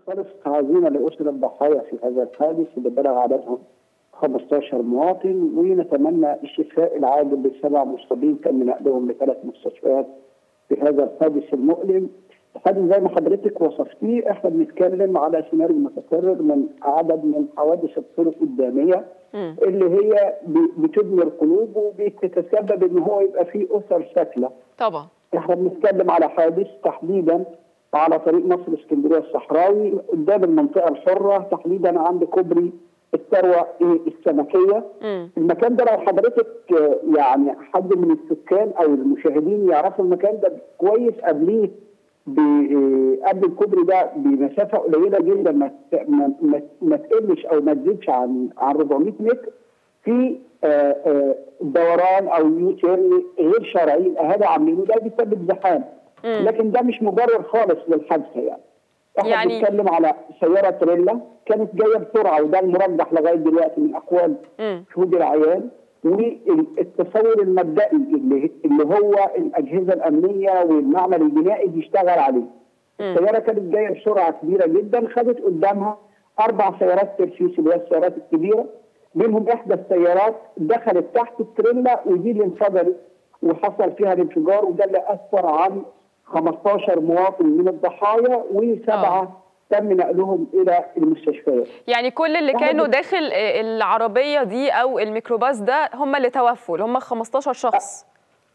خالص تعزينا لاسر الضحايا في هذا الحادث اللي بلغ عددهم 15 مواطن ونتمنى الشفاء العاجل للسبع مصابين تم نقلهم لثلاث مستشفيات في هذا الحادث المؤلم. الحادث زي ما حضرتك وصفتيه احنا بنتكلم على سيناريو متكرر من عدد من حوادث الطرق الداميه مم. اللي هي ب- بتدمر القلوب وبتتسبب ان هو يبقى فيه اسر ساكنه. طبعا احنا بنتكلم على حادث تحديدا على طريق مصر اسكندريه الصحراوي قدام المنطقه الحره تحديدا عند كوبري الثروه إيه السمكيه مم. المكان ده لو حضرتك آه، يعني حد من السكان او المشاهدين يعرفوا المكان ده كويس قبليه ب- آه، قبل الكوبري ده بمسافه قليله جدا ما ت- ما- ما- ما تقلش او ما تزيدش عن عن 400 متر في آه، آه، دوران او يو تيرن غير شرعي الاهالي عاملينه ده بيسبب زحام مم. لكن ده مش مبرر خالص للحادثه يعني احنا يعني- بنتكلم على سياره تريلا كانت جايه بسرعه وده المرجح لغايه دلوقتي من اقوال مم. شهود العيان والتصور المبدئي اللي اللي هو الاجهزه الامنيه والمعمل الجنائي بيشتغل عليه. السياره كانت جايه بسرعه كبيره جدا خدت قدامها اربع سيارات ترسيس اللي هي السيارات الكبيره منهم احدى السيارات دخلت تحت التريلا ودي اللي انفجرت وحصل فيها الانفجار وده اللي اسفر عن 15 مواطن من الضحايا وسبعه تم نقلهم الى المستشفيات. يعني كل اللي واحد كانوا بس- داخل آه، العربيه دي او الميكروباص ده هم اللي توفوا اللي هم 15 شخص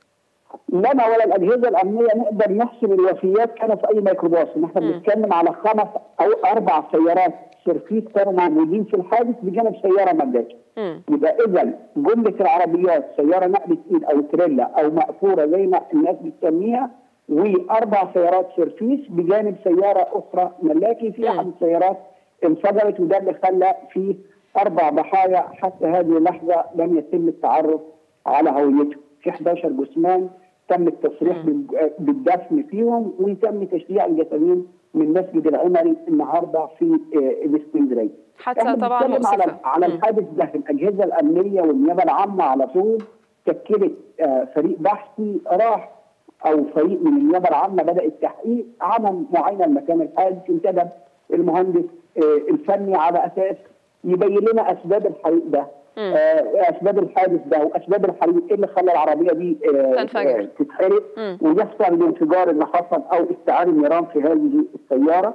لنا ولا الاجهزه الامنيه نقدر نحسب الوفيات كانوا في اي ميكروباص ان احنا بنتكلم على خمس او اربع سيارات سيرفيس كانوا موجودين في الحادث بجانب سياره مجاز مم. يبقى اذا جمله العربيات سياره نقل تقيل او تريلا او مقفوره زي ما الناس بتسميها واربع سيارات سيرفيس بجانب سياره اخرى ملاكي في مم. احد السيارات انفجرت وده اللي خلى فيه اربع ضحايا حتى هذه اللحظه لم يتم التعرف على هويتهم في 11 جثمان تم التصريح بال- بالدفن فيهم وتم تشييع الجسامين من مسجد العمري النهارده في آه، الاسكندريه. حادثه احنا طبعا بنتكلم على مؤسفه على مم. الحادث ده الاجهزه الامنيه والنيابه العامه على طول شكلت آه، فريق بحثي راح او فريق من النيابه العامه بدا التحقيق عمل معاينه لمكان الحادث انتدب المهندس آه، الفني على اساس يبين لنا اسباب الحريق ده مم. آه، اسباب الحادث ده واسباب الحريق ايه اللي خلى العربيه دي آه، تنفجر. آه، تتحرق مم. ويحصل الانفجار اللي حصل او استعار النيران في هذه السياره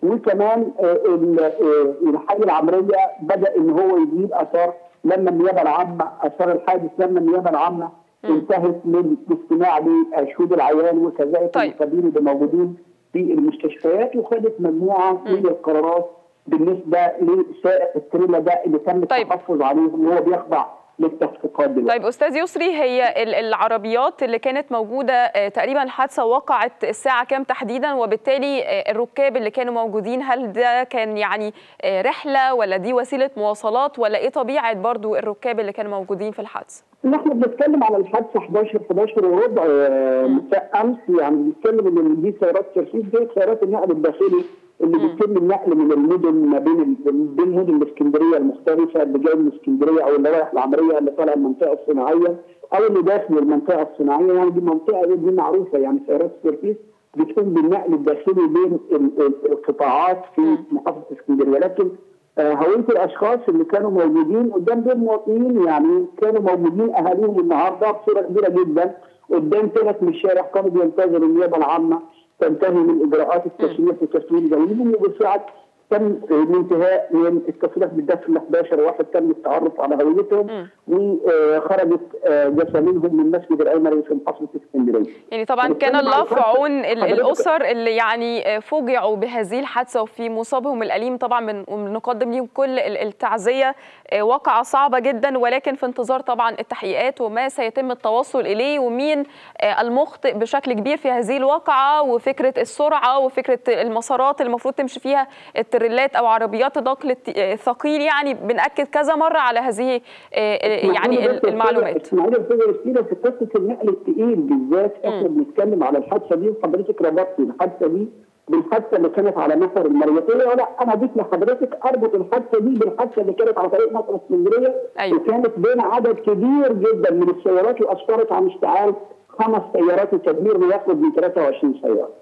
وكمان آه، ال- آه، الحي العمريه بدا ان هو يجيب اثار لما النيابه العامه اثار الحادث لما النيابه العامه انتهت من الاستماع لشهود العيان وكذلك طيب. المصابين اللي موجودين في المستشفيات وخدت مجموعه من القرارات بالنسبه لسائق التريلا ده اللي تم طيب. التحفظ عليه وهو بيخضع للتحقيقات دلوقتي طيب استاذ يسري هي ال- العربيات اللي كانت موجوده آه، تقريبا الحادثه وقعت الساعه كام تحديدا وبالتالي آه، الركاب اللي كانوا موجودين هل ده كان يعني آه، رحله ولا دي وسيله مواصلات ولا ايه طبيعه برضو الركاب اللي كانوا موجودين في الحادثه نحن بنتكلم على الحادثه 11 11 وربع آه، مساء امس يعني بنتكلم ان دي سيارات ترفيه دي سيارات النقل الداخلي اللي بيتم النقل من المدن ما بين ال- بين مدن الاسكندريه المختلفه اللي جاي من اسكندريه او اللي رايح العمريه اللي طالع المنطقه الصناعيه او اللي داخل المنطقه الصناعيه يعني دي منطقه دي معروفه يعني سيارات الترفيه بتقوم بالنقل الداخلي بين ال- ال- القطاعات في محافظه اسكندريه لكن آه، هويه الاشخاص اللي كانوا موجودين قدام دول مواطنين يعني كانوا موجودين اهاليهم النهارده بصوره كبيره جدا قدام ثلاث من الشارع كانوا بينتظروا النيابه العامه تنتهي من اجراءات التسويق وتسويق جوابهم وبالفعل تم الانتهاء من التصريح بالدفن 11 واحد تم التعرف على هويتهم وخرجت آه، جسامينهم من مسجد العمري في محافظه اسكندريه. يعني طبعا كان بنتكلم الله عن في حادثة- عون ال- حضرتك- الاسر اللي يعني آه، فوجعوا بهذه الحادثه وفي مصابهم الاليم طبعا بن- بنقدم لهم كل ال- التعزيه آه، واقعه صعبه جدا ولكن في انتظار طبعا التحقيقات وما سيتم التوصل اليه ومين آه، المخطئ بشكل كبير في هذه الواقعه وفكره السرعه وفكره المسارات اللي المفروض تمشي فيها التريلات او عربيات النقل الت- الثقيل يعني بناكد كذا مره على هذه آه، آه، يعني ال- المعلومات اسماعيل الفجر السيرة في قصه النقل الثقيل بالذات احنا بنتكلم على الحادثه دي وحضرتك ربطتي الحادثه دي بالحادثه اللي كانت على محور المريوطيه ولا انا ضيف لحضرتك اربط الحادثه دي بالحادثه اللي كانت على طريق مصر اسكندريه أيوة. وكانت بين عدد كبير جدا من السيارات واسفرت عن اشتعال خمس سيارات وتدمير ما يقرب من 23 سياره.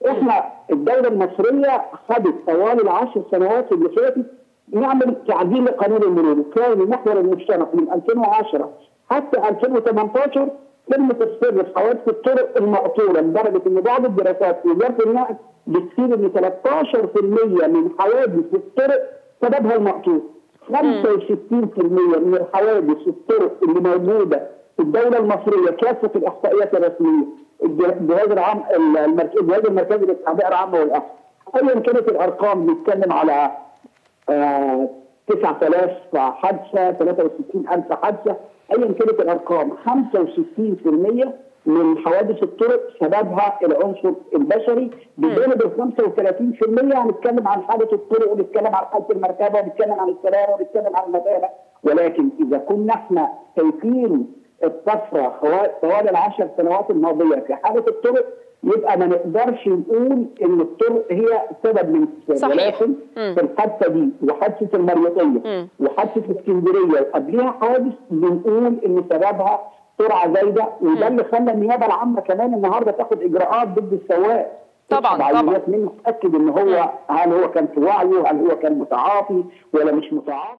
احنا الدوله المصريه خدت طوال العشر سنوات اللي فاتت نعمل تعديل لقانون المرور كان المحور المشترك من 2010 حتى 2018 كلمه السر في حوادث الطرق المقطوره لدرجه ان بعض الدراسات في وزاره النقل بتشير ان 13% من حوادث الطرق سببها المقطوع 65% من الحوادث الطرق اللي موجوده في الدوله المصريه كافه الاحصائيات الرسميه الجهاز العام الجهاز المركزي للتعبئه العامه والاحصاء ايا كانت الارقام بنتكلم على آه 9000 حادثه 63000 حادثه ايا كانت الارقام 65% من حوادث الطرق سببها العنصر البشري بجانب ال 35% هنتكلم عن حاله الطرق ونتكلم عن حاله المركبه ونتكلم عن السلامه ونتكلم عن المتانه ولكن اذا كنا احنا شايفين الطفره طوال العشر سنوات الماضيه في حاله الطرق يبقى ما نقدرش نقول ان الطرق هي سبب من الاسباب ولكن في الحادثه دي وحادثه المريوطيه وحادثه اسكندريه وقبلها حوادث بنقول ان سببها سرعه زايده وده اللي خلى النيابه العامه كمان النهارده تاخد اجراءات ضد السواق طبعا طبعا منه تاكد ان هو هل هو كان في وعيه هل هو كان متعاطي ولا مش متعاطي